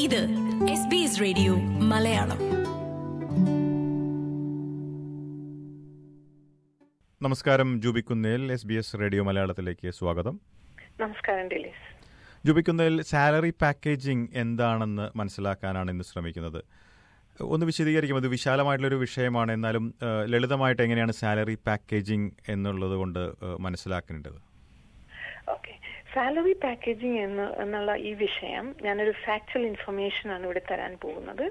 ഇത് S B S radio Malayalam നമസ്കാരം Jubikkunnel S B S radio മലയാളത്തിലേക്ക് സ്വാഗതം നമസ്കാരം ഡിലീസ് ജൂബിക്കുന്നേൽ സാലറി പാക്കേജിംഗ് എന്താണെന്ന് മനസ്സിലാക്കാനാണ് ഇന്ന് ശ്രമിക്കുന്നത് ഒന്ന് വിശദീകരിക്കും ഇത് വിശാലമായിട്ടുള്ളൊരു വിഷയമാണ് എന്നാലും ആ, ലളിതമായിട്ട് എങ്ങനെയാണ് സാലറി പാക്കേജിംഗ് എന്നുള്ളത് കൊണ്ട് ആ, മനസ്സിലാക്കേണ്ടത് ഓക്കെ സാലറി പാക്കേജിംഗ് എന്ന് എന്നുള്ള ഈ വിഷയം ഞാനൊരു ഫാക്ച്വൽ ഇൻഫർമേഷൻ ആണ് ഇവിടെ തരാൻ പോകുന്നത്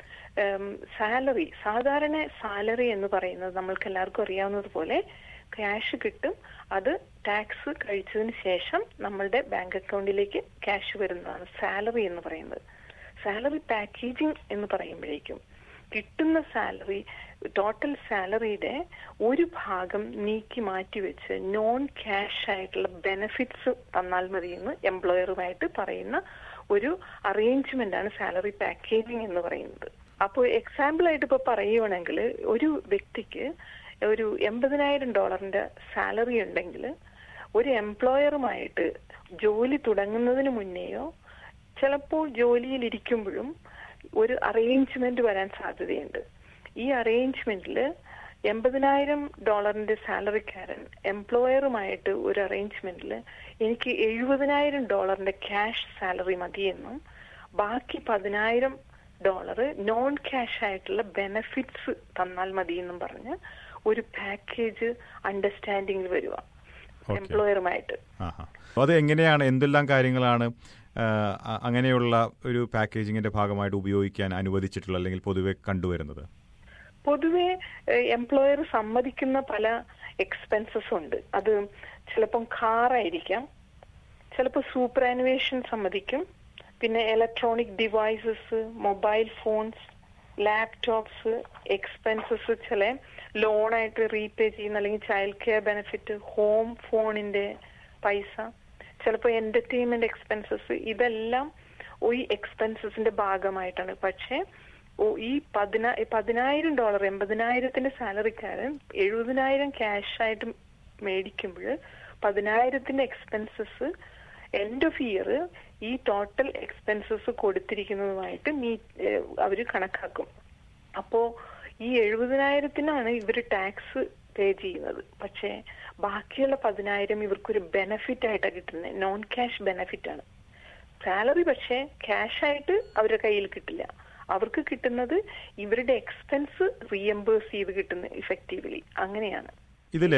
സാലറി സാധാരണ സാലറി എന്ന് പറയുന്നത് നമ്മൾക്ക് എല്ലാവർക്കും അറിയാവുന്നത് പോലെ ക്യാഷ് കിട്ടും അത് ടാക്സ് കഴിച്ചതിന് ശേഷം നമ്മളുടെ ബാങ്ക് അക്കൗണ്ടിലേക്ക് ക്യാഷ് വരുന്നതാണ് സാലറി എന്ന് പറയുന്നത് സാലറി പാക്കേജിംഗ് എന്ന് പറയുമ്പോഴേക്കും കിട്ടുന്ന സാലറി ടോട്ടൽ സാലറിയുടെ ഒരു ഭാഗം നീക്കി മാറ്റിവെച്ച് നോൺ ക്യാഷ് ആയിട്ടുള്ള ബെനിഫിറ്റ്സ് തന്നാൽ മതി എന്ന് എംപ്ലോയറുമായിട്ട് പറയുന്ന ഒരു അറേഞ്ച്മെന്റ് ആണ് സാലറി പാക്കേജിംഗ് എന്ന് പറയുന്നത് അപ്പോൾ എക്സാമ്പിൾ ആയിട്ട് ഇപ്പൊ പറയുവാണെങ്കിൽ ഒരു വ്യക്തിക്ക് ഒരു എൺപതിനായിരം ഡോളറിന്റെ സാലറി ഉണ്ടെങ്കിൽ ഒരു എംപ്ലോയറുമായിട്ട് ജോലി തുടങ്ങുന്നതിന് മുന്നേയോ ചിലപ്പോൾ ജോലിയിൽ ഇരിക്കുമ്പോഴും ഒരു അറേഞ്ച്മെന്റ് വരാൻ സാധ്യതയുണ്ട് ഈ അറേഞ്ച്മെന്റിൽ എൺപതിനായിരം ഡോളറിന്റെ സാലറിക്കാരൻ എംപ്ലോയറുമായിട്ട് ഒരു അറേഞ്ച്മെന്റിൽ എനിക്ക് എഴുപതിനായിരം ഡോളറിന്റെ ക്യാഷ് സാലറി മതിയെന്നും ബാക്കി പതിനായിരം ഡോളർ നോൺ ക്യാഷ് ആയിട്ടുള്ള ബെനഫിറ്റ്സ് തന്നാൽ മതിയെന്നും പറഞ്ഞ് ഒരു പാക്കേജ് അണ്ടർസ്റ്റാൻഡിംഗിൽ വരിക Okay. എംപ്ലോയറുമായിട്ട് ആഹാ അപ്പോൾ അത് എങ്ങനെയാണ് എന്തെല്ലാം കാര്യങ്ങളാണ് ആ, അ- അങ്ങനെയുള്ള ഒരു പാക്കേജിങ്ങിന്റെ ഭാഗമായിട്ട് ഉപയോഗിക്കാൻ അനുവദിച്ചിട്ടുള്ളത് അല്ലെങ്കിൽ പൊതുവെ കണ്ടുവരുന്നത് പൊതുവെ എംപ്ലോയർ സമ്മതിക്കുന്ന പല എക്സ്പെൻസസ് ഉണ്ട് അത് ചിലപ്പം കാറായിരിക്കാം ചിലപ്പോൾ സൂപ്പർ ആനുവേഷൻ സമ്മതിക്കും പിന്നെ electronic devices mobile phones laptops expenses ചില ലോണായിട്ട് റീപേ ചെയ്യുന്ന അല്ലെങ്കിൽ ചൈൽഡ് കെയർ ബെനിഫിറ്റ് ഹോം ഫോണിന്റെ പൈസ ചിലപ്പോൾ എന്റർടൈൻമെന്റ് എക്സ്പെൻസസ് ഇതെല്ലാം ഈ എക്സ്പെൻസസിന്റെ ഭാഗമായിട്ടാണ് പക്ഷേ ഓ ഈ പതിന പതിനായിരം ഡോളർ എൺപതിനായിരത്തിന്റെ സാലറിക്കാരൻ എഴുപതിനായിരം ക്യാഷ് ആയിട്ട് മേടിക്കുമ്പോൾ പതിനായിരത്തിന്റെ എക്സ്പെൻസസ് എൻഡ് ഓഫ് ഇയർ ഈ ടോട്ടൽ എക്സ്പെൻസസ് കൊടുത്തിരിക്കുന്നതുമായിട്ട് മീ അവർ കണക്കാക്കും അപ്പോ ഈ എഴുപതിനായിരത്തിനാണ് ഇവർ ടാക്സ് പേ ചെയ്യുന്നത് പക്ഷേ ബാക്കിയുള്ള പതിനായിരം ഇവർക്കൊരു ബെനഫിറ്റ് ആയിട്ടാണ് കിട്ടുന്നത് നോൺ ക്യാഷ് ബെനഫിറ്റ് ആണ് സാലറി പക്ഷേ ക്യാഷ് ആയിട്ട് അവരുടെ കയ്യിൽ കിട്ടില്ല അവർക്ക് കിട്ടുന്നത് ഇവരുടെ എക്സ്പെൻസ് റീഎംബേഴ്സ് ചെയ്ത് കിട്ടുന്നത് ഇഫക്റ്റീവ്ലി അങ്ങനെയാണ് ഇതിൽ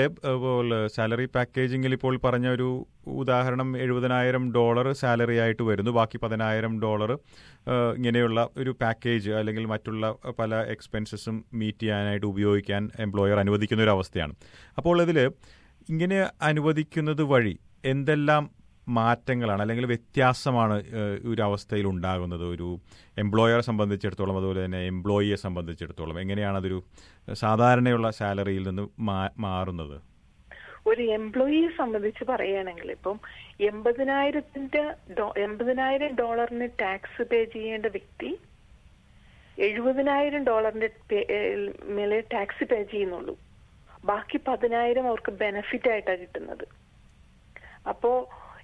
സാലറി പാക്കേജിങ്ങിൽ ഇപ്പോൾ പറഞ്ഞ ഒരു ഉദാഹരണം എഴുപതിനായിരം ഡോളർ സാലറി ആയിട്ട് വരുന്നു ബാക്കി പതിനായിരം ഡോളർ ഇങ്ങനെയുള്ള ഒരു പാക്കേജ് അല്ലെങ്കിൽ മറ്റുള്ള പല എക്സ്പെൻസസും മീറ്റ് ചെയ്യാനായിട്ട് ഉപയോഗിക്കാൻ എംപ്ലോയർ അനുവദിക്കുന്ന ഒരു അവസ്ഥയാണ് അപ്പോൾ ഇതിൽ ഇങ്ങനെ അനുവദിക്കുന്നത് വഴി എന്തെല്ലാം മാറ്റങ്ങളാണ് അല്ലെങ്കിൽ വ്യത്യാസമാണ് ഏഹ്, ഒരു അവസ്ഥയിൽ ഉണ്ടാകുന്നത് ഒരു എംപ്ലോയറെ സംബന്ധിച്ചിടത്തോളം അതുപോലെ തന്നെ എംപ്ലോയിയെ സംബന്ധിച്ചിടത്തോളം എങ്ങനെയാണ് അതൊരു സാധാരണയുള്ള സാലറിയിൽ നിന്ന് മാ- മാറുന്നത് ഒരു എംപ്ലോയിയെ സംബന്ധിച്ച് പറയുകയാണെങ്കിൽ ഇപ്പം എൺപതിനായിരത്തിന്റെ ഡോ- എൺപതിനായിരം ഡോളറിന് ടാക്സ് പേ ചെയ്യേണ്ട വ്യക്തി എഴുപതിനായിരം ഡോളറിന്റെ പേ- ഏഹ് മേലെ ടാക്സ് പേ ചെയ്യുന്നുള്ളൂ ബാക്കി പതിനായിരം അവർക്ക് ബെനഫിറ്റ് ആയിട്ടാണ് കിട്ടുന്നത് അപ്പോ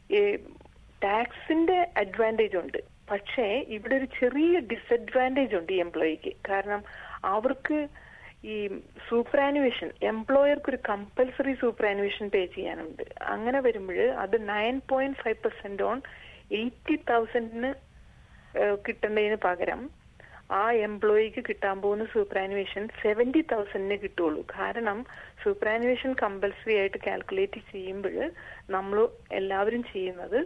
ടാക്സിന്റെ അഡ്വാൻറ്റേജ് ഉണ്ട് പക്ഷേ ഇവിടെ ഒരു ചെറിയ ഡിസഡ്വാൻറ്റേജ് ഉണ്ട് ഈ എംപ്ലോയിക്ക് കാരണം അവർക്ക് ഈ സൂപ്പർ ആനുവേഷൻ എംപ്ലോയർക്ക് ഒരു കമ്പൽസറി സൂപ്പർ ആനുവേഷൻ പേ ചെയ്യാനുണ്ട് അങ്ങനെ വരുമ്പോൾ അത് nine point five percent on eighty തൗസൻഡിന് കിട്ടേണ്ടതിന് പകരം ആ എംപ്ലോയിക്ക് കിട്ടാൻ പോകുന്ന സൂപ്പർ ആനുവേഷൻ സെവന്റി തൗസൻഡിന് കിട്ടുള്ളൂ കാരണം സൂപ്പർ ആനുവേഷൻ കമ്പൽസറി ആയിട്ട് കാൽക്കുലേറ്റ് ചെയ്യുമ്പോൾ നമ്മൾ എല്ലാവരും ചെയ്യുന്നത്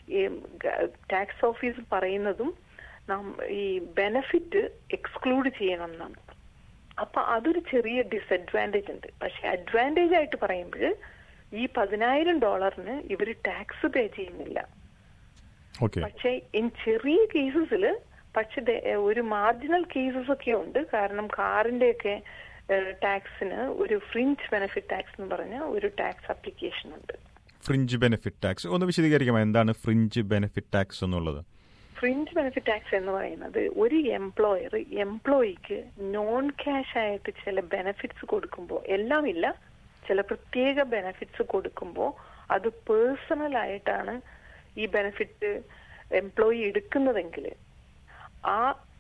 ടാക്സ് ഓഫീസ് പറയുന്നതും നം- ഈ ബെനഫിറ്റ് എക്സ്ക്ലൂഡ് ചെയ്യണം എന്നാണ് അപ്പൊ അതൊരു ചെറിയ ഡിസഡ്വാൻറ്റേജ് ഉണ്ട് പക്ഷെ അഡ്വാൻറ്റേജ് ആയിട്ട് പറയുമ്പോൾ ഈ പതിനായിരം ഡോളറിന് ഇവർ ടാക്സ് പേ ചെയ്യുന്നില്ല ഓക്കെ പക്ഷേ ഇൻ ചെറിയ കേസസിൽ പക്ഷെ ദേ- ഒരു മാർജിനൽ കേസസ് ഒക്കെ ഉണ്ട് കാരണം കാറിന്റെ ഒക്കെ ടാക്സിന് ഒരു ഫ്രിഞ്ച് ബെനിഫിറ്റ് ടാക്സ് എന്ന് പറഞ്ഞ ഒരു ടാക്സ് അപ്ലിക്കേഷൻ ഉണ്ട് ഫ്രിഞ്ച് ബെനിഫിറ്റ് ടാക്സ് ഒന്ന് വിശദീകരിക്കാമോ എന്താണ് ഫ്രിഞ്ച് ബെനിഫിറ്റ് ടാക്സ് എന്നുള്ളത് ഫ്രിഞ്ച് ബെനിഫിറ്റ് ടാക്സ് എന്ന് പറയുന്നത് ഒരു എംപ്ലോയർ എംപ്ലോയിക്ക് നോൺ ക്യാഷ് ആയിട്ട് ചില ബെനിഫിറ്റ്സ് കൊടുക്കുമ്പോൾ എല്ലാം ഇല്ല ചില പ്രത്യേക ബെനിഫിറ്റ്സ് കൊടുക്കുമ്പോൾ അത് പേഴ്സണൽ ആയിട്ടാണ് ഈ ബെനിഫിറ്റ് എംപ്ലോയി എടുക്കുന്നതെങ്കിൽ ആ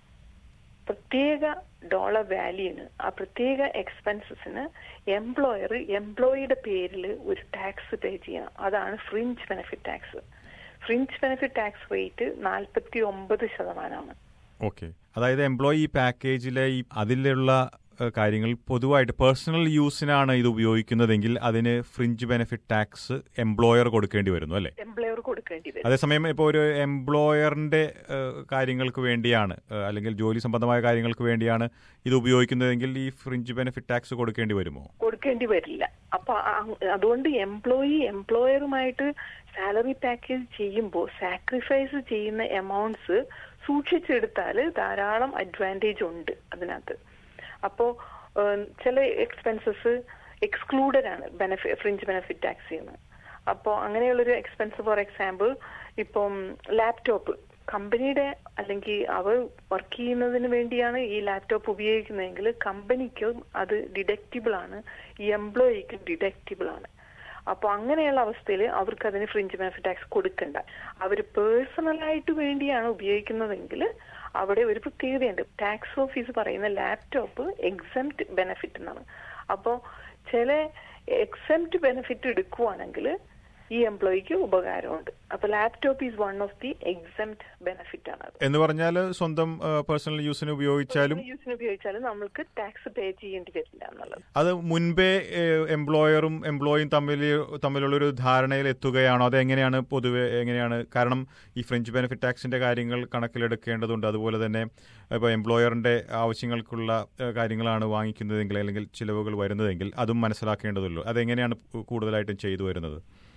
പ്രത്യേക ഡോളർ വാല്യൂന് ആ പ്രത്യേക എക്സ്പെൻസസിന് എംപ്ലോയർ എംപ്ലോയിയുടെ പേരിൽ ഒരു ടാക്സ് പേ ചെയ്യണം അതാണ് fringe benefit tax fringe benefit tax rate നാൽപ്പത്തി ഒമ്പത് ശതമാനമാണ് ഓക്കെ അതായത് എംപ്ലോയി പാക്കേജിലെ ഈ അതിലുള്ള ഏഹ്, കാര്യങ്ങൾ പൊതുവായിട്ട് പേഴ്സണൽ യൂസിനാണ് ഇത് ഉപയോഗിക്കുന്നതെങ്കിൽ അതിന് ഫ്രിഞ്ച് ബെനിഫിറ്റ് ടാക്സ് എംപ്ലോയർ കൊടുക്കേണ്ടി വരുന്നു അല്ലേ എംപ്ലോയർ കൊടുക്കേണ്ടി വരും അതേസമയം ഇപ്പോൾ ഒരു എംപ്ലോയറിന്റെ ഏഹ്, കാര്യങ്ങൾക്ക് വേണ്ടിയാണ് ഏഹ്, അല്ലെങ്കിൽ ജോലി സംബന്ധമായ കാര്യങ്ങൾക്ക് വേണ്ടിയാണ് ഇത് ഉപയോഗിക്കുന്നതെങ്കിൽ ഈ ഫ്രിഞ്ച് ബെനിഫിറ്റ് ടാക്സ് കൊടുക്കേണ്ടി വരുമോ കൊടുക്കേണ്ടി വരില്ല അപ്പൊ അ- അതുകൊണ്ട് എംപ്ലോയി എംപ്ലോയറുമായിട്ട് സാലറി പാക്കേജ് ചെയ്യുമ്പോൾ സാക്രിഫൈസ് ചെയ്യുന്ന എമൗണ്ട്സ് സൂക്ഷിച്ചെടുത്താൽ ധാരാളം അഡ്വാൻറ്റേജ് ഉണ്ട് അതിനകത്ത് അപ്പോ ഏഹ്, ചില എക്സ്പെൻസസ് എക്സ്ക്ലൂഡഡ് ആണ് ബെനഫിറ്റ് ഫ്രിഞ്ച് ബെനിഫിറ്റ് ടാക്സ് ചെയ്യുന്നത് അപ്പോൾ അങ്ങനെയുള്ളൊരു എക്സ്പെൻസ് ഫോർ എക്സാമ്പിൾ ഇപ്പം ലാപ്ടോപ്പ് കമ്പനിയുടെ അല്ലെങ്കിൽ അവർ വർക്ക് ചെയ്യുന്നതിന് വേണ്ടിയാണ് ഈ ലാപ്ടോപ്പ് ഉപയോഗിക്കുന്നതെങ്കിൽ കമ്പനിക്കും അത് ഡിഡക്റ്റബിൾ ആണ് ഈ എംപ്ലോയിക്ക് ഡിഡക്റ്റബിൾ ആണ് അപ്പോൾ അങ്ങനെയുള്ള അവസ്ഥയിൽ അവർക്ക് അതിന് ഫ്രിഞ്ച് ബെനിഫിറ്റ് ടാക്സ് കൊടുക്കണ്ട അവർ പേഴ്സണലായിട്ട് വേണ്ടിയാണ് ഉപയോഗിക്കുന്നതെങ്കിൽ അവിടെ ഒരു പ്രത്യേകതയുണ്ട് ടാക്സ് ഓഫീസ് പറയുന്ന ലാപ്ടോപ്പ് എക്സംപ്റ്റ് ബെനിഫിറ്റ് എന്നാണ് അപ്പോൾ ചില എക്സംപ്റ്റ് ബെനിഫിറ്റ് എടുക്കുവാണെങ്കിൽ ഈ എംപ്ലോയിക്ക് ഉപകാരമുണ്ട് അപ്പൊ laptop is one of the exempt benefit ആണ് അത് എന്ന് പറഞ്ഞാൽ സ്വന്തം പേഴ്സണൽ യൂസിന് ഉപയോഗിച്ചാലും യൂസിന് ഉപയോഗിച്ചാലും നമ്മൾക്ക് ടാക്സ് പേ ചെയ്യേണ്ടി വരില്ല എന്നുള്ളത് അത് മുൻപേ ഏഹ്, എംപ്ലോയറും എംപ്ലോയിയും തമ്മിൽ തമ്മിലുള്ളൊരു ധാരണയിൽ എത്തുകയാണോ അത് എങ്ങനെയാണ് പൊതുവെ എങ്ങനെയാണ് കാരണം ഈ ഫ്രഞ്ച് ബെനിഫിറ്റ് ടാക്സിന്റെ കാര്യങ്ങൾ കണക്കിലെടുക്കേണ്ടതുണ്ട് അതുപോലെ തന്നെ ഇപ്പോൾ എംപ്ലോയറിന്റെ ആവശ്യങ്ങൾക്കുള്ള ഏഹ്, കാര്യങ്ങളാണ് വാങ്ങിക്കുന്നതെങ്കിൽ അല്ലെങ്കിൽ ചിലവുകൾ വരുന്നതെങ്കിൽ അതും മനസ്സിലാക്കേണ്ടതുള്ളൂ അതെങ്ങനെയാണ് കൂടുതലായിട്ടും ചെയ്തു വരുന്നത്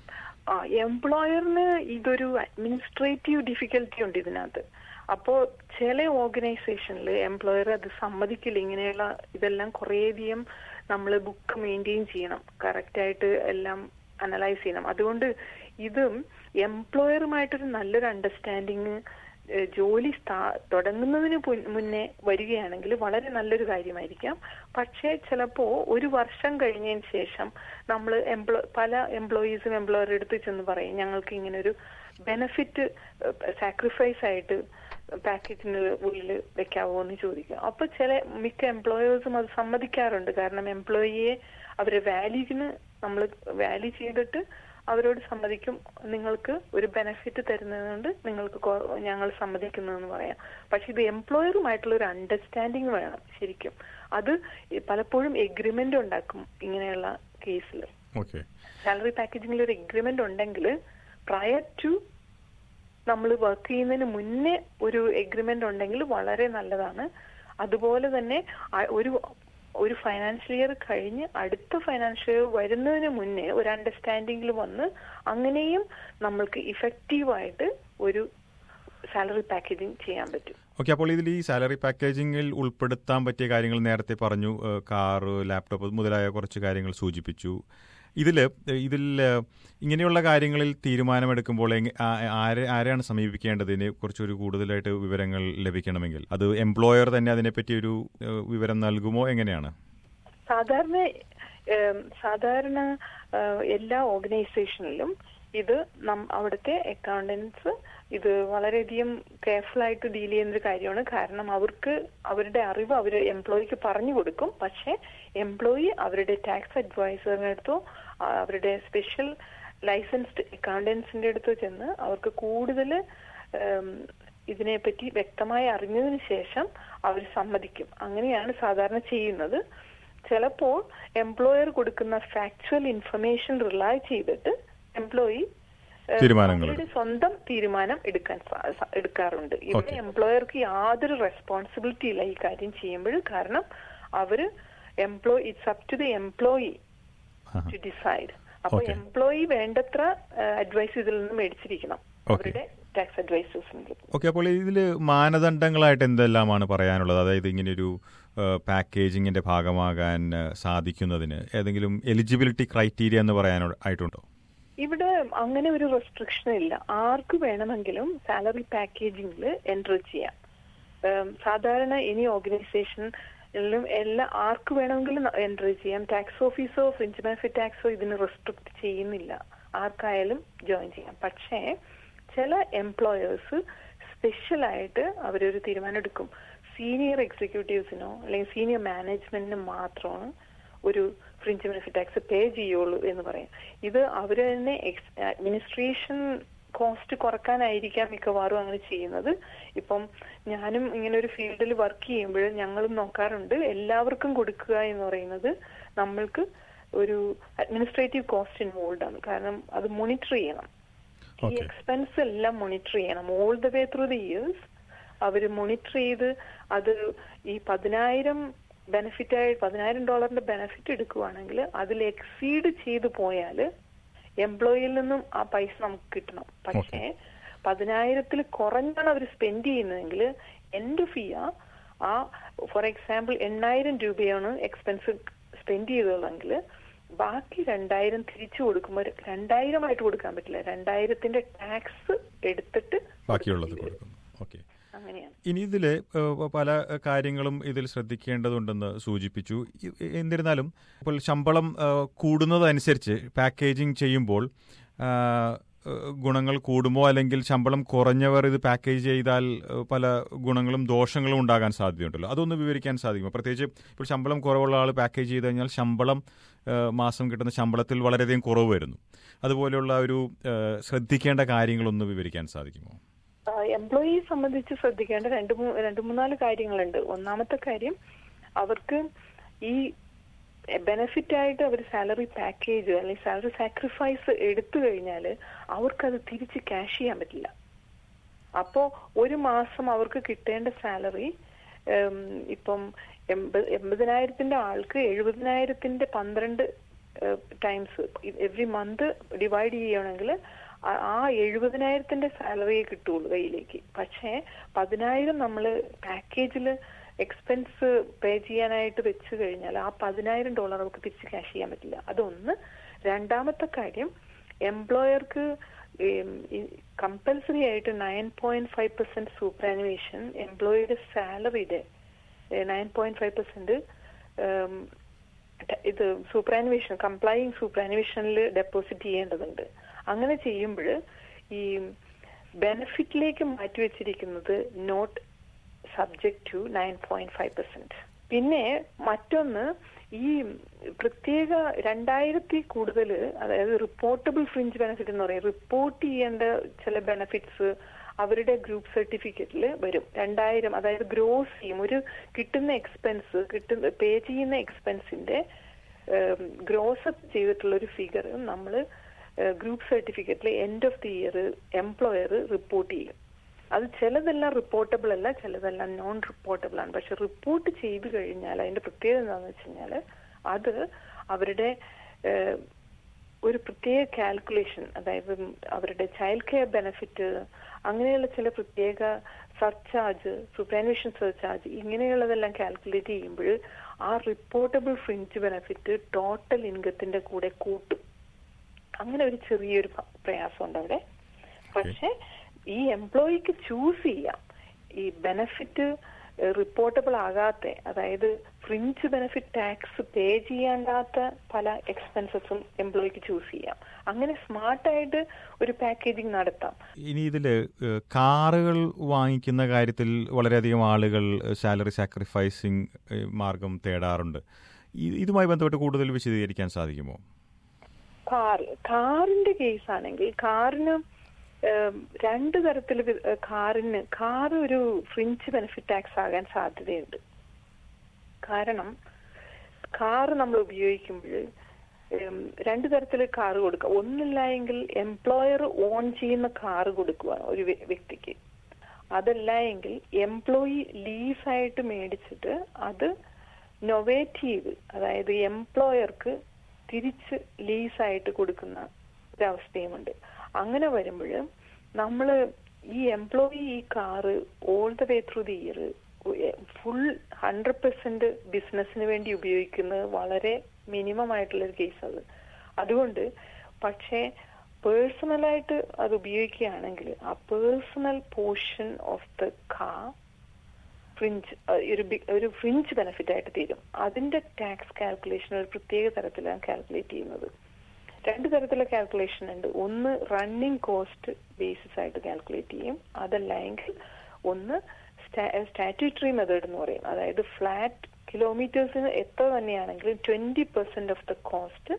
ആ എംപ്ലോയറിന് ഇതൊരു അഡ്മിനിസ്ട്രേറ്റീവ് ഡിഫിക്കൽറ്റി ഉണ്ട് ഇതിനകത്ത് അപ്പോ ചില ഓർഗനൈസേഷനിൽ എംപ്ലോയർ അത് സമ്മതിക്കില്ല ഇങ്ങനെയുള്ള ഇതെല്ലാം കുറേയധികം നമ്മൾ ബുക്ക് മെയിൻറ്റെയിൻ ചെയ്യണം കറക്റ്റ് ആയിട്ട് എല്ലാം അനലൈസ് ചെയ്യണം അതുകൊണ്ട് ഇതും എംപ്ലോയറുമായിട്ടൊരു നല്ലൊരു അണ്ടർസ്റ്റാൻഡിങ് ജോലി സ്ഥാ- തുടങ്ങുന്നതിന് പുൻ- മുന്നേ വരികയാണെങ്കിൽ വളരെ നല്ലൊരു കാര്യമായിരിക്കാം പക്ഷേ ചിലപ്പോ ഒരു വർഷം കഴിഞ്ഞതിന് ശേഷം നമ്മൾ എംപ്ലോ പല എംപ്ലോയീസും എംപ്ലോയറുടെ അടുത്ത് ചെന്ന് പറയും ഞങ്ങൾക്ക് ഇങ്ങനെ ഒരു ബെനിഫിറ്റ് സാക്രിഫൈസ് ആയിട്ട് പാക്കേജിന് ഉള്ളിൽ വെക്കാവോ എന്ന് ചോദിക്കും അപ്പൊ ചില മിക്ക എംപ്ലോയേഴ്സും അത് സമ്മതിക്കാറുണ്ട് കാരണം എംപ്ലോയിയെ അവരെ വാല്യൂവിന് നമ്മൾ വാല്യൂ ചെയ്തിട്ട് അവരോട് സമ്മതിക്കും നിങ്ങൾക്ക് ഒരു ബെനിഫിറ്റ് തരുന്നതുകൊണ്ട് നിങ്ങൾക്ക് കൊ- ഞങ്ങൾ സമ്മതിക്കുന്നതെന്ന് പറയാം പക്ഷെ ഇത് എംപ്ലോയറുമായിട്ടുള്ള ഒരു അണ്ടർസ്റ്റാൻഡിങ് വേണം ശരിക്കും അത് ഈ പലപ്പോഴും എഗ്രിമെന്റ് ഉണ്ടാക്കും ഇങ്ങനെയുള്ള കേസിൽ ഓക്കെ സാലറി പാക്കേജിംഗിൽ ഒരു എഗ്രിമെന്റ് ഉണ്ടെങ്കിൽ പ്രയർ ടു നമ്മൾ വർക്ക് ചെയ്യുന്നതിന് മുന്നേ ഒരു എഗ്രിമെന്റ് ഉണ്ടെങ്കിൽ വളരെ നല്ലതാണ് അതുപോലെ തന്നെ ആ- ഒരു ഒരു ഫൈനാൻഷ്യൽ ഇയർ കഴിഞ്ഞ് അടുത്ത ഫൈനാൻഷ്യൽ ഇയർ വരുന്നതിന് മുന്നേ ഒരു അണ്ടർസ്റ്റാൻഡിംഗിൽ വന്ന് അങ്ങനെയും നമ്മൾക്ക് ഇഫക്റ്റീവായിട്ട് ഒരു സാലറി പാക്കേജിംഗ് ചെയ്യാൻ പറ്റും ഓക്കെ അപ്പോൾ ഇതിൽ ഈ സാലറി പാക്കേജിങ്ങിൽ ഉൾപ്പെടുത്താൻ പറ്റിയ കാര്യങ്ങൾ നേരത്തെ പറഞ്ഞു ഏഹ്, കാറ് ലാപ്ടോപ്പ് മുതലായ കുറച്ച് കാര്യങ്ങൾ സൂചിപ്പിച്ചു ഇതിൽ ഇതിൽ ഏഹ്, ഇങ്ങനെയുള്ള കാര്യങ്ങളിൽ തീരുമാനമെടുക്കുമ്പോൾ എങ്ങ- ആ- ആരെ ആരെയാണ് സമീപിക്കേണ്ടത് ഇതിനെ കുറിച്ചൊരു കൂടുതലായിട്ട് വിവരങ്ങൾ ലഭിക്കണമെങ്കിൽ അത് എംപ്ലോയർ തന്നെ അതിനെപ്പറ്റി ഒരു ഏഹ്, വിവരം നൽകുമോ എങ്ങനെയാണ് സാധാരണ ഏം, സാധാരണ ആ, എല്ലാ ഓർഗനൈസേഷനിലും ഇത് നം- അവിടുത്തെ അക്കൗണ്ടൻസ് ഇത് വളരെയധികം കെയർഫുൾ ആയിട്ട് ഡീൽ ചെയ്യുന്ന ഒരു കാര്യമാണ് കാരണം അവർക്ക് അവരുടെ അറിവ് അവർ എംപ്ലോയിക്ക് പറഞ്ഞു കൊടുക്കും പക്ഷെ എംപ്ലോയി അവരുടെ ടാക്സ് അഡ്വൈസറിന്റെ അടുത്തോ ആ, അവരുടെ സ്പെഷ്യൽ ലൈസൻസ്ഡ് അക്കൗണ്ടൻസിന്റെ അടുത്തോ ചെന്ന് അവർക്ക് കൂടുതൽ ഇതിനെപ്പറ്റി വ്യക്തമായി അറിഞ്ഞതിന് ശേഷം അവർ സമ്മതിക്കും അങ്ങനെയാണ് സാധാരണ ചെയ്യുന്നത് ചിലപ്പോൾ എംപ്ലോയർ കൊടുക്കുന്ന ഫാക്ച്വൽ ഇൻഫർമേഷൻ റിലൈ ചെയ്തിട്ട് എംപ്ലോയി ഏഹ്, തീരുമാനങ്ങൾ അവരുടെ സ്വന്തം തീരുമാനം എടുക്കാൻ സാ- സ- എടുക്കാറുണ്ട് ഇവിടെ എംപ്ലോയർക്ക് യാതൊരു റെസ്പോൺസിബിലിറ്റി ഇല്ല ഈ കാര്യം ചെയ്യുമ്പോൾ കാരണം അവര് employee it's up to the employee to decide അപ്പൊ Okay. എംപ്ലോയി വേണ്ടത്ര അഡ്വൈസ് ഇതിൽ നിന്ന് മേടിച്ചിരിക്കണം Okay. അവരുടെ ടാക്സ് അഡ്വൈസേഴ്സിന് ഓക്കെ അപ്പോൾ ഇതിൽ മാനദണ്ഡങ്ങളായിട്ട് എന്തെല്ലാമാണ് പറയാനുള്ളത് അതായത് ഇങ്ങനെയൊരു പാക്കേജിങ്ങിന്റെ ഭാഗമാകാൻ ഏഹ്, സാധിക്കുന്നതിന് ഏതെങ്കിലും എലിജിബിലിറ്റി ക്രൈറ്റീരിയ എന്ന് പറയാനോ ആയിട്ടുണ്ടോ ഇവിടെ അങ്ങനെ ഒരു റെസ്ട്രിക്ഷൻ ഇല്ല ആർക്ക് വേണമെങ്കിലും സാലറി പാക്കേജിംഗിൽ എൻറ്റർ ചെയ്യാം ഉം, സാധാരണ ഇനി ഓർഗനൈസേഷനിലും എല്ലാ ആർക്ക് വേണമെങ്കിലും എൻറ്റർ ചെയ്യാം ടാക്സ് ഓഫീസോ ഫ്രിഞ്ച് ബെനിഫിറ്റ് ടാക്സോ ഇതിന് റെസ്ട്രിക്ട് ചെയ്യുന്നില്ല ആർക്കായാലും ജോയിൻ ചെയ്യാം പക്ഷേ ചില എംപ്ലോയേഴ്സ് സ്പെഷ്യലായിട്ട് അവരൊരു തീരുമാനം എടുക്കും സീനിയർ എക്സിക്യൂട്ടീവ്സിനോ അല്ലെങ്കിൽ സീനിയർ മാനേജ്മെന്റിന് മാത്രമാണ് ഒരു ഫ്രിഞ്ച് ബെനിഫിറ്റ് ടാക്സ് പേ ചെയ്യുള്ളൂ എന്ന് പറയാം ഇത് അവർ തന്നെ അഡ്മിനിസ്ട്രേഷൻ കോസ്റ്റ് കുറക്കാനായിരിക്കാം മിക്കവാറും അങ്ങനെ ചെയ്യുന്നത് ഇപ്പം ഞാനും ഇങ്ങനെ ഒരു ഫീൽഡിൽ വർക്ക് ചെയ്യുമ്പോൾ ഞങ്ങളും നോക്കാറുണ്ട് എല്ലാവർക്കും കൊടുക്കുക എന്ന് പറയുന്നത് നമ്മൾക്ക് ഒരു അഡ്മിനിസ്ട്രേറ്റീവ് കോസ്റ്റ് ഇൻവോൾവ് ആണ് കാരണം അത് മോണിറ്റർ ചെയ്യണം ഈ Okay. എക്സ്പെൻസ് എല്ലാം മോണിറ്റർ ചെയ്യണം all the way through the years അവര് മോണിറ്റർ ചെയ്ത് അത് ഈ പതിനായിരം ബെനിഫിറ്റ് ആയി പതിനായിരം ഡോളറിന്റെ ബെനിഫിറ്റ് എടുക്കുവാണെങ്കിൽ അതിൽ എക്സീഡ് ചെയ്തു പോയാൽ എംപ്ലോയിയിൽ നിന്നും ആ പൈസ നമുക്ക് കിട്ടണം പക്ഷേ പതിനായിരത്തിൽ കുറഞ്ഞാണ് അവർ സ്പെൻഡ് ചെയ്യുന്നതെങ്കിൽ എൻഡ് ഓഫ് ഇയർ ആ ഫോർ എക്സാമ്പിൾ എണ്ണായിരം രൂപയാണ് എക്സ്പെൻസ് സ്പെൻഡ് ചെയ്തതെങ്കിൽ ബാക്കി രണ്ടായിരം തിരിച്ചു കൊടുക്കുമ്പോൾ രണ്ടായിരമായിട്ട് കൊടുക്കാൻ പറ്റില്ല രണ്ടായിരത്തിന്റെ ടാക്സ് എടുത്തിട്ട് ബാക്കിയുള്ളത് കൊടുക്കേണ്ടി വരും. കൊടുക്കുന്നു ഓക്കെ അങ്ങനെയാണ് ഇനി ഇതിൽ പല കാര്യങ്ങളും ഇതിൽ ശ്രദ്ധിക്കേണ്ടതുണ്ടെന്ന് സൂചിപ്പിച്ചു ഇ- എന്നിരുന്നാലും ഇപ്പോൾ ശമ്പളം ഏഹ്, കൂടുന്നതനുസരിച്ച് പാക്കേജിംഗ് ചെയ്യുമ്പോൾ ആ, ഏഹ്, ഗുണങ്ങൾ കൂടുമോ അല്ലെങ്കിൽ ശമ്പളം കുറഞ്ഞവർ ഇത് പാക്കേജ് ചെയ്താൽ ഏഹ്, പല ഗുണങ്ങളും ദോഷങ്ങളും ഉണ്ടാകാൻ സാധ്യതയുണ്ടല്ലോ അതൊന്ന് വിവരിക്കാൻ സാധിക്കുമോ പ്രത്യേകിച്ച് ഇപ്പോൾ ശമ്പളം കുറവുള്ള ആൾ പാക്കേജ് ചെയ്ത് കഴിഞ്ഞാൽ ശമ്പളം ഏഹ്, മാസം കിട്ടുന്ന ശമ്പളത്തിൽ വളരെയധികം കുറവ് വരുന്നു അതുപോലെയുള്ള ഒരു ഏഹ്, ശ്രദ്ധിക്കേണ്ട കാര്യങ്ങളൊന്ന് വിവരിക്കാൻ സാധിക്കുമോ എംപ്ലോയിയെ സംബന്ധിച്ച് ശ്രദ്ധിക്കേണ്ട രണ്ട് മൂ രണ്ട് മൂന്നാല് കാര്യങ്ങളുണ്ട് ഒന്നാമത്തെ കാര്യം അവർക്ക് ഈ ബെനിഫിറ്റ് ആയിട്ട് അവർ സാലറി പാക്കേജ് അല്ലെങ്കിൽ സാലറി സാക്രിഫൈസ് എടുത്തു കഴിഞ്ഞാൽ അവർക്കത് തിരിച്ച് ക്യാഷ് ചെയ്യാൻ പറ്റില്ല അപ്പോ ഒരു മാസം അവർക്ക് കിട്ടേണ്ട സാലറി ഇപ്പം എൺപത് എൺപതിനായിരത്തിന്റെ ആൾക്ക് എഴുപതിനായിരത്തിന്റെ പന്ത്രണ്ട് ടൈംസ് എവറി മന്ത് ഡിവൈഡ് ചെയ്യണമെങ്കിൽ ആ- ആ എഴുപതിനായിരത്തിന്റെ സാലറിയെ കിട്ടുള്ളൂ കയ്യിലേക്ക് പക്ഷേ പതിനായിരം നമ്മൾ പാക്കേജിൽ എക്സ്പെൻസ് പേ ചെയ്യാനായിട്ട് വെച്ച് കഴിഞ്ഞാൽ ആ പതിനായിരം ഡോളർ അവർക്ക് തിരിച്ച് ക്യാഷ് ചെയ്യാൻ പറ്റില്ല അതൊന്ന് രണ്ടാമത്തെ കാര്യം എംപ്ലോയർക്ക് കമ്പൽസറി ആയിട്ട് nine point five percent superannuation എംപ്ലോയിയുടെ സാലറിയുടെ നയൻ പോയിന്റ് ഫൈവ് പെർസെന്റ് ഇത് സൂപ്പറാനുവേഷൻ കംപ്ലൈയിങ് സൂപ്പറാനുവേഷനിൽ ഡെപ്പോസിറ്റ് ചെയ്യേണ്ടതുണ്ട് അങ്ങനെ ചെയ്യുമ്പോൾ ഈ ബെനിഫിറ്റിലേക്ക് മാറ്റിവെച്ചിരിക്കുന്നത് not subject to nine point five percent പിന്നെ മറ്റൊന്ന് ഈ പ്രത്യേക രണ്ടായിരത്തി കൂടുതൽ അതായത് റിപ്പോർട്ടബിൾ ഫ്രിഞ്ച് ബെനിഫിറ്റ് എന്ന് പറയും റിപ്പോർട്ട് ചെയ്യേണ്ട ചില ബെനിഫിറ്റ്സ് അവരുടെ ഗ്രൂപ്പ് സർട്ടിഫിക്കറ്റിൽ വരും രണ്ടായിരം അതായത് ഗ്രോസ് ചെയ്യും ഒരു കിട്ടുന്ന എക്സ്പെൻസ് കിട്ടുന്ന പേ ചെയ്യുന്ന എക്സ്പെൻസിന്റെ ഗ്രോസ് അപ്പ് ചെയ്തിട്ടുള്ള ഒരു ഫിഗർ നമ്മൾ ഗ്രൂപ്പ് സർട്ടിഫിക്കറ്റിൽ end of the year employer report ചെയ്യും അത് ചിലതെല്ലാം റിപ്പോർട്ടബിൾ അല്ല ചിലതെല്ലാം നോൺ റിപ്പോർട്ടബിൾ ആണ് പക്ഷെ റിപ്പോർട്ട് ചെയ്തു കഴിഞ്ഞാൽ അതിന്റെ പ്രത്യേകത എന്താണെന്ന് വെച്ച് കഴിഞ്ഞാൽ അത് അവരുടെ ഏഹ്, ഒരു പ്രത്യേക കാൽക്കുലേഷൻ അതായത് അവരുടെ ചൈൽഡ് കെയർ ബെനിഫിറ്റ് അങ്ങനെയുള്ള ചില പ്രത്യേക സർചാർജ് സൂപ്പർവിഷൻ സർചാർജ് ഇങ്ങനെയുള്ളതെല്ലാം കാൽക്കുലേറ്റ് ചെയ്യുമ്പോൾ ആ റിപ്പോർട്ടബിൾ ഫ്രിഞ്ച് ബെനിഫിറ്റ് ടോട്ടൽ ഇൻകത്തിന്റെ കൂടെ കൂട്ടും അങ്ങനെ ഒരു ചെറിയൊരു പ- പ്രയാസമുണ്ട് അവിടെ പക്ഷെ ഈ എംപ്ലോയിക്ക് ചൂസ് ചെയ്യാം ഈ ബെനിഫിറ്റ് റിപ്പോർട്ടബിൾ ആകാത്ത അതായത് ഫ്രിഞ്ച് ബെനിഫിറ്റ് ടാക്സ് പേ ചെയ്യാണ്ടാത്ത പല എക്സ്പെൻസസും എംപ്ലോയിക്ക് ചൂസ് ചെയ്യാം അങ്ങനെ സ്മാർട്ടായിട്ട് ഒരു പാക്കേജിങ് നടത്താം ഇനി ഇതിൽ കാറുകൾ വാങ്ങിക്കുന്ന കാര്യത്തിൽ വളരെയധികം ആളുകൾ സാലറി സാക്രിഫൈസിങ് മാർഗം തേടാറുണ്ട് ഇ- ഇതുമായി ബന്ധപ്പെട്ട് കൂടുതൽ വിശദീകരിക്കാൻ സാധിക്കുമോ കാർ കാറിന്റെ കേസ് ആണെങ്കിൽ കാറിന് ഏം, രണ്ട് തരത്തിൽ കാറിന് കാർ ഒരു ഫ്രിഞ്ച് ബെനിഫിറ്റ് ടാക്സ് ആകാൻ സാധ്യതയുണ്ട് കാരണം കാർ നമ്മൾ ഉപയോഗിക്കുമ്പോൾ രണ്ട് തരത്തിൽ കാർ കൊടുക്കുക ഒന്നില്ല എങ്കിൽ എംപ്ലോയർ ഓൺ ചെയ്യുന്ന കാർ കൊടുക്കുക ഒരു വ്യ- വ്യക്തിക്ക് അതല്ല എങ്കിൽ എംപ്ലോയി ലീസായിട്ട് മേടിച്ചിട്ട് അത് നൊവേറ്റ് ചെയ്ത് അതായത് എംപ്ലോയർക്ക് തിരിച്ച് ലീസായിട്ട് കൊടുക്കുന്ന ഒരവസ്ഥയുമുണ്ട് അങ്ങനെ വരുമ്പോൾ നമ്മൾ ഈ എംപ്ലോയി ഈ car all the way through the year full hundred percent ബിസിനസ്സിന് വേണ്ടി ഉപയോഗിക്കുന്നത് വളരെ മിനിമം ആയിട്ടുള്ള ഒരു കേസ് അത് അതുകൊണ്ട് പക്ഷേ പേഴ്സണലായിട്ട് അത് ഉപയോഗിക്കുകയാണെങ്കിൽ ആ personal portion of the car fringe ഒരു ബി- ഒരു ഫ്രിഞ്ച് ബെനിഫിറ്റ് ആയിട്ട് തീരും അതിന്റെ ടാക്സ് കാൽക്കുലേഷൻ ഒരു പ്രത്യേക തരത്തിലാണ് കാൽക്കുലേറ്റ് ചെയ്യുന്നത് രണ്ട് തരത്തിലുള്ള കാൽക്കുലേഷൻ ഉണ്ട് ഒന്ന് റണ്ണിങ് കോസ്റ്റ് ബേസിസ് ആയിട്ട് കാൽക്കുലേറ്റ് ചെയ്യും അതല്ല എങ്കിൽ ഒന്ന് സ്റ്റാറ്റ്യൂട്ടറി മെത്തേഡ് എന്ന് പറയും അതായത് ഫ്ലാറ്റ് കിലോമീറ്റേഴ്സിന് എത്ര തന്നെയാണെങ്കിലും twenty percent of the cost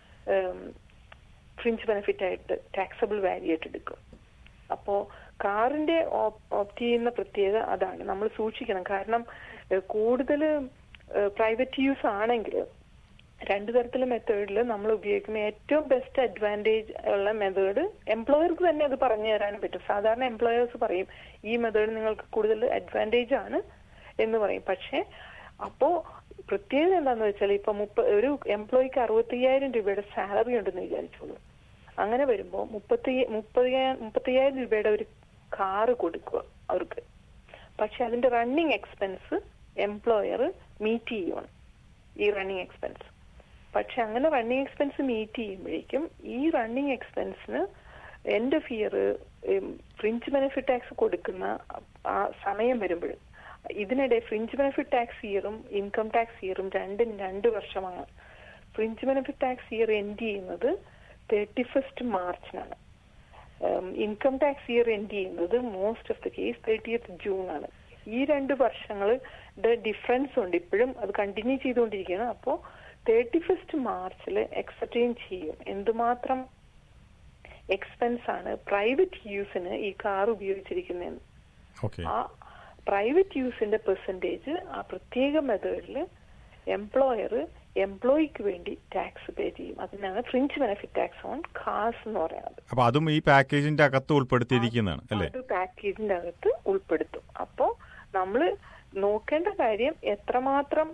fringe benefit ആയിട്ട് ടാക്സബിൾ വാല്യൂ ആയിട്ട് എടുക്കും അപ്പോ കാറിന്റെ ഓപ്റ്റ് ചെയ്യുന്ന പ്രത്യേകത അതാണ് നമ്മൾ സൂക്ഷിക്കണം കാരണം കൂടുതൽ പ്രൈവറ്റ് യൂസ് ആണെങ്കിൽ രണ്ടു തരത്തിലെ മെത്തേഡിൽ നമ്മൾ ഉപയോഗിക്കുന്ന ഏറ്റവും ബെസ്റ്റ് അഡ്വാൻറ്റേജ് ഉള്ള മെത്തേഡ് എംപ്ലോയർക്ക് തന്നെ അത് പറഞ്ഞു തരാനും പറ്റും സാധാരണ എംപ്ലോയേഴ്സ് പറയും ഈ മെത്തേഡ് നിങ്ങൾക്ക് കൂടുതൽ അഡ്വാൻറ്റേജ് ആണ് എന്ന് പറയും പക്ഷെ അപ്പോ പ്രത്യേകത എന്താന്ന് വെച്ചാൽ ഇപ്പൊ മുപ്പ ഒരു എംപ്ലോയിക്ക് അറുപത്തയ്യായിരം രൂപയുടെ സാലറി ഉണ്ടെന്ന് വിചാരിച്ചോളൂ അങ്ങനെ വരുമ്പോ മുപ്പത്തി മുപ്പതിനായിരം മുപ്പത്തയ്യായിരം രൂപയുടെ ഒരു കാറ് കൊടുക്കുക അവർക്ക് പക്ഷെ അതിന്റെ റണ്ണിങ് എക്സ്പെൻസ് എംപ്ലോയർ മീറ്റ് ചെയ്യണം ഈ റണ്ണിങ് എക്സ്പെൻസ് പക്ഷെ അങ്ങനെ റണ്ണിങ് എക്സ്പെൻസ് മീറ്റ് ചെയ്യുമ്പോഴേക്കും ഈ റണ്ണിങ് എക്സ്പെൻസിന് എന്റെ ഫിയർ ഫ്രിഞ്ച് ബെനിഫിറ്റ് ടാക്സ് കൊടുക്കുന്ന ആ സമയം വരുമ്പോൾ ഇതിനിടെ ഫ്രിഞ്ച് ബെനിഫിറ്റ് ടാക്സ് ഇയറും ഇൻകം ടാക്സ് ഇയറും രണ്ടും രണ്ട് വർഷമാണ് fringe benefit tax year end ചെയ്യുന്നത് തേർട്ടി ഫസ്റ്റ് മാർച്ചിനാണ് ഇൻകം ടാക്സ് ഇയർ എൻഡ് ചെയ്യുന്നത് most of the case thirtieth June ആണ് ഈ രണ്ട് വർഷങ്ങളുടെ ഡിഫറൻസ് ഉണ്ട് ഇപ്പോഴും അത് കണ്ടിന്യൂ ചെയ്തുകൊണ്ടിരിക്കുകയാണ് അപ്പോൾ തേർട്ടി ഫസ്റ്റ് മാർച്ചിൽ എക്സറ്റൈൻ ചെയ്യും എന്തുമാത്രം എക്സ്പെൻസ് ആണ് പ്രൈവറ്റ് യൂസിന് ഈ കാർ ഉപയോഗിച്ചിരിക്കുന്നതെന്ന് ഓക്കെ ആ പ്രൈവറ്റ് യൂസിന്റെ പെർസെന്റേജ് ആ പ്രത്യേക മെത്തേഡിൽ എംപ്ലോയർ എംപ്ലോയിക്ക് വേണ്ടി ടാക്സ് പേ ചെയ്യും അതിനാണ് ഫ്രിഞ്ച് ബെനിഫിറ്റ് ടാക്സ് ഓൺ കാസ് എന്ന് പറയുന്നത് അപ്പൊ അതും ഈ പാക്കേജിന്റെ അകത്ത് ഉൾപ്പെടുത്തിയിരിക്കുന്നതാണ് അല്ലേ അത് പാക്കേജിന്റെ അകത്ത് ഉൾപ്പെടുത്തും അപ്പോ നമ്മൾ നോക്കേണ്ട കാര്യം എത്രമാത്രം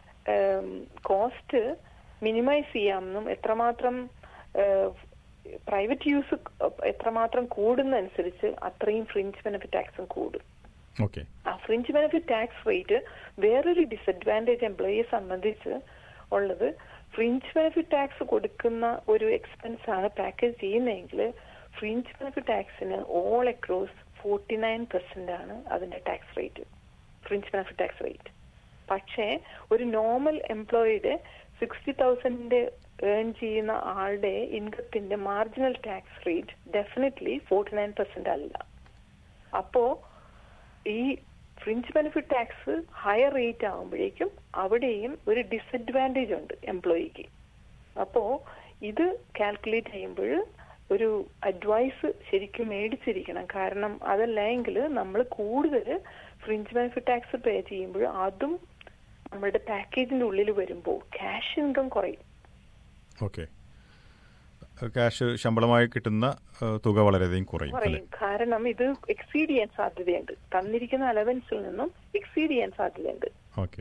കോസ്റ്റ് മിനിമൈസ് ചെയ്യാമെന്നും എത്രമാത്രം പ്രൈവറ്റ് യൂസ് എത്രമാത്രം കൂടുന്നതനുസരിച്ച് അത്രയും ഫ്രിഞ്ച് ബെനിഫിറ്റ് ടാക്സും കൂടും ഓക്കെ ആ ഫ്രിഞ്ച് ബെനിഫിറ്റ് ടാക്സ് റേറ്റ് വേറൊരു ഡിസഡ്വാൻറ്റേജ് എംപ്ലോയിയെ സംബന്ധിച്ച് ഉള്ളത് ഫ്രിഞ്ച് ബെനിഫിറ്റ് ടാക്സ് കൊടുക്കുന്ന ഒരു എക്സ്പെൻസ് ആണ് പാക്കേജ് ചെയ്യുന്നതെങ്കിൽ ഫ്രിഞ്ച് ബെനിഫിറ്റ് ടാക്സിന് all across forty nine percent ആണ് അതിന്റെ tax rate fringe benefit tax rate പക്ഷേ ഒരു നോർമൽ എംപ്ലോയിയുടെ സിക്സ്റ്റി തൗസൻഡിന്റെ ഏൺ ചെയ്യുന്ന ആളുടെ ഇൻകത്തിന്റെ marginal tax rate definitely forty nine percent അല്ല അപ്പോ ഈ fringe benefit tax higher rate ആകുമ്പോഴേക്കും അവിടെയും ഒരു ഡിസഡ്വാൻറ്റേജ് ഉണ്ട് എംപ്ലോയിക്ക് അപ്പോ ഇത് കാൽക്കുലേറ്റ് ചെയ്യുമ്പോൾ ഒരു അഡ്വൈസ് ശരിക്കും മേടിച്ചിരിക്കണം കാരണം അതല്ലെങ്കിൽ നമ്മൾ കൂടുതൽ ഫ്രിഞ്ച് ബെനിഫിറ്റ് ടാക്സ് പേ ചെയ്യുമ്പോൾ അതും നമ്മുടെ പാക്കേജിന്റെ ഉള്ളിൽ വരുമ്പോൾ ക്യാഷ് ഇൻകം കുറയും ഓക്കെ ക്യാഷ് ശമ്പളമായി കിട്ടുന്ന ഏഹ്, തുക വളരെയധികം കുറയും അല്ലേ കുറയും കാരണം ഇത് എക്സീഡ് ചെയ്യാൻ സാധ്യതയുണ്ട് തന്നിരിക്കുന്ന അലവൻസിൽ നിന്നും എക്സീഡ് ചെയ്യാൻ സാധ്യതയുണ്ട് ഓക്കെ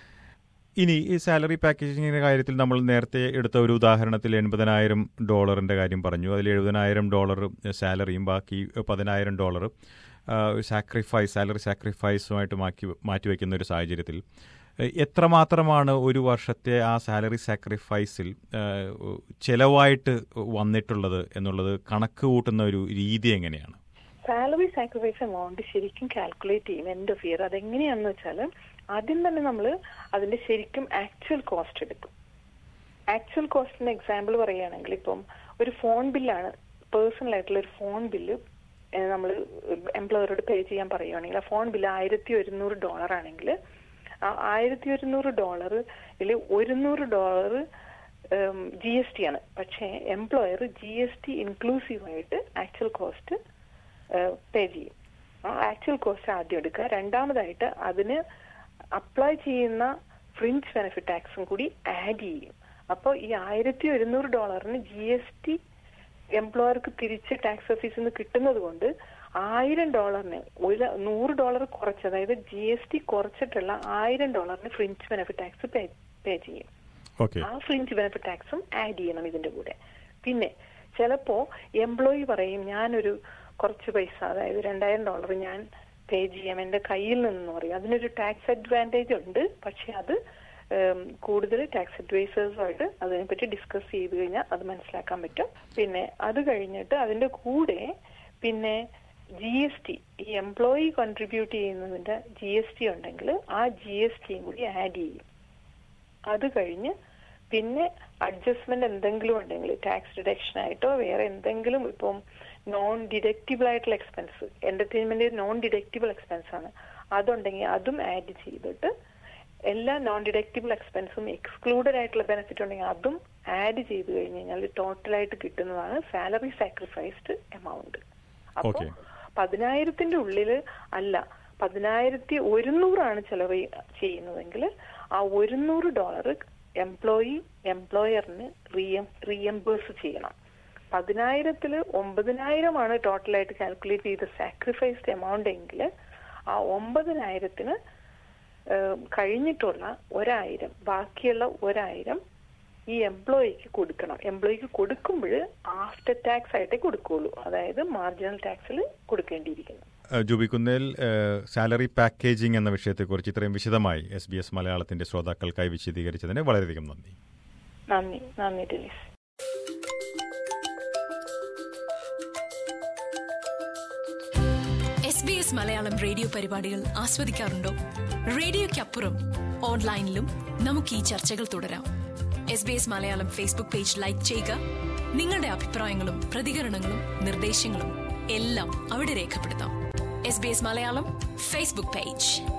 ഇനി ഈ സാലറി പാക്കേജിങ്ങിന്റെ കാര്യത്തിൽ നമ്മൾ നേരത്തെ എടുത്ത ഒരു ഉദാഹരണത്തിൽ എൺപതിനായിരം ഡോളറിന്റെ കാര്യം പറഞ്ഞു അതിൽ എഴുപതിനായിരം ഡോളർ സാലറിയും ബാക്കി പതിനായിരം ഡോളർ സാക്രിഫൈസ് സാലറി സാക്രിഫൈസുമായിട്ട് മാറ്റി മാറ്റിവെക്കുന്ന ഒരു സാഹചര്യത്തിൽ ഏഹ്, എത്രമാത്രമാണ് ഒരു വർഷത്തെ ആ സാലറി സാക്രിഫൈസിൽ ഏഹ്, ചെലവായിട്ട് വന്നിട്ടുള്ളത് എന്നുള്ളത് കണക്ക് കൂട്ടുന്ന ഒരു രീതി എങ്ങനെയാണ് സാലറി സാക്രിഫൈസ് എമൗണ്ട് ശരിക്കും കാൽക്കുലേറ്റ് ചെയ്യും എൻഡ് ഓഫ് ഇയർ അതെങ്ങനെയാണെന്ന് വെച്ചാൽ ആദ്യം തന്നെ നമ്മൾ അതിന്റെ ശരിക്കും ആക്ച്വൽ കോസ്റ്റ് എടുക്കും ആക്ച്വൽ കോസ്റ്റിന് എക്സാമ്പിൾ പറയുകയാണെങ്കിൽ ഇപ്പം ഒരു ഫോൺ ബില്ലാണ് പേഴ്സണൽ ആയിട്ടുള്ള ഒരു ഫോൺ ബില്ല് നമ്മൾ എംപ്ലോയറോട് പേ ചെയ്യാൻ പറയുകയാണെങ്കിൽ ആ ഫോൺ ബില്ല് ആയിരത്തി ഒരുന്നൂറ് ഡോളർ ആണെങ്കിൽ ആ ആയിരത്തി ഒരുന്നൂറ് ഡോളറിൽ ഒരുന്നൂറ് ഡോളർ ജി എസ് ടി ആണ് പക്ഷേ employer G S T inclusive ആയിട്ട് ആക്ച്വൽ കോസ്റ്റ് പേ ചെയ്യും ആ ആക്ച്വൽ കോസ്റ്റ് ആദ്യം എടുക്കുക രണ്ടാമതായിട്ട് അതിന് അപ്ലൈ ചെയ്യുന്ന ഫ്രിഞ്ച് ബെനിഫിറ്റ് ടാക്സും കൂടി ആഡ് ചെയ്യും അപ്പോൾ ഈ ആയിരത്തി ഒരുന്നൂറ് ഡോളറിന് ജി എസ് ടി എംപ്ലോയർക്ക് തിരിച്ച് ടാക്സ് ഓഫീസിൽ നിന്ന് കിട്ടുന്നത് കൊണ്ട് ആയിരം ഡോളറിന് ഒരു നൂറ് ഡോളർ കുറച്ച് അതായത് ജി എസ് ടി കുറച്ചിട്ടുള്ള ആയിരം ഡോളറിന് fringe benefit tax pay pay ചെയ്യും ഓക്കെ ആ ഫ്രിഞ്ച് ബെനിഫിറ്റ് ടാക്സും ആഡ് ചെയ്യണം ഇതിന്റെ കൂടെ പിന്നെ ചിലപ്പോ എംപ്ലോയി പറയും ഞാനൊരു കുറച്ച് പൈസ അതായത് രണ്ടായിരം ഡോളർ ഞാൻ പേ ചെയ്യാം എന്റെ കയ്യിൽ നിന്ന് പറയും അതിനൊരു ടാക്സ് അഡ്വാൻറ്റേജ് ഉണ്ട് പക്ഷെ അത് ഉം, കൂടുതൽ ടാക്സ് അഡ്വൈസേഴ്സുമായിട്ട് അതിനെപ്പറ്റി ഡിസ്കസ് ചെയ്ത് കഴിഞ്ഞാൽ അത് മനസ്സിലാക്കാൻ പറ്റും പിന്നെ അത് കഴിഞ്ഞിട്ട് അതിന്റെ കൂടെ പിന്നെ ജി എസ് ടി ഈ എംപ്ലോയി കോൺട്രിബ്യൂട്ട് ചെയ്യുന്നതിന്റെ ജി എസ് ടി ഉണ്ടെങ്കിൽ ആ ജി എസ് ടിയും കൂടി ആഡ് ചെയ്യും അത് കഴിഞ്ഞ് പിന്നെ അഡ്ജസ്റ്റ്മെന്റ് എന്തെങ്കിലും ഉണ്ടെങ്കിൽ ടാക്സ് ഡിഡക്ഷൻ ആയിട്ടോ വേറെ എന്തെങ്കിലും ഇപ്പം നോൺ ഡിഡക്റ്റബിൾ ആയിട്ടുള്ള expense entertainment non deductible expense ആണ് അതുണ്ടെങ്കിൽ അതും ആഡ് ചെയ്തിട്ട് എല്ലാ നോൺ ഡിഡക്റ്റബിൾ എക്സ്പെൻസും എക്സ്ക്ലൂഡഡ് ആയിട്ടുള്ള ബെനിഫിറ്റ് ഉണ്ടെങ്കിൽ അതും ആഡ് ചെയ്ത് കഴിഞ്ഞ് കഴിഞ്ഞാൽ ടോട്ടലായിട്ട് കിട്ടുന്നതാണ് സാലറി സാക്രിഫൈസ്ഡ് എമൗണ്ട് അപ്പോൾ Okay. പതിനായിരത്തിന്റെ ഉള്ളിൽ അല്ല പതിനായിരത്തി ഒരുന്നൂറാണ് ചെലവ് ചെയ്യുന്നതെങ്കിൽ ആ ഒരുന്നൂറ് ഡോളർ എംപ്ലോയി എംപ്ലോയറിന് റീഎംബേഴ്സ് ചെയ്യണം പതിനായിരത്തില് ഒമ്പതിനായിരമാണ് ടോട്ടലായിട്ട് കാൽക്കുലേറ്റ് ചെയ്ത സാക്രിഫൈസ്ഡ് എമൗണ്ട് എങ്കിൽ ആ ഒമ്പതിനായിരത്തിന് ഏഹ്, കഴിഞ്ഞിട്ടുള്ള ഒരായിരം ബാക്കിയുള്ള ഒരായിരം ഈ എംപ്ലോയിക്ക് കൊടുക്കണം എംപ്ലോയിക്ക് കൊടുക്കുമ്പോൾ ആഫ്റ്റർ ടാക്സ് ആയിട്ടേ കൊടുക്കുള്ളൂ അതായത് മാർജിനൽ ടാക്സിൽ കൊടുക്കേണ്ടിയിരിക്കുന്നു ഏഹ് ജൂബി കുന്നേൽ ഏഹ് സാലറി പാക്കേജിംഗ് എന്ന വിഷയത്തെക്കുറിച്ച് ഇത്രയും വിശദമായി എസ് ബി എസ് മലയാളത്തിന്റെ ശ്രോതാക്കൾക്കായി വിശദീകരിച്ചതിന് വളരെയധികം നന്ദി നന്ദി നന്ദി ടെലീസ് S B S Malayalam radio പരിപാടികൾ ആസ്വദിക്കാറുണ്ടോ റേഡിയോയ്ക്കപ്പുറം ഓൺലൈനിലും നമുക്ക് ഈ ചർച്ചകൾ തുടരാം S B S Malayalam Facebook page like ചെയ്യുക നിങ്ങളുടെ അഭിപ്രായങ്ങളും പ്രതികരണങ്ങളും നിർദ്ദേശങ്ങളും എല്ലാം അവിടെ രേഖപ്പെടുത്താം S B S Malayalam Facebook page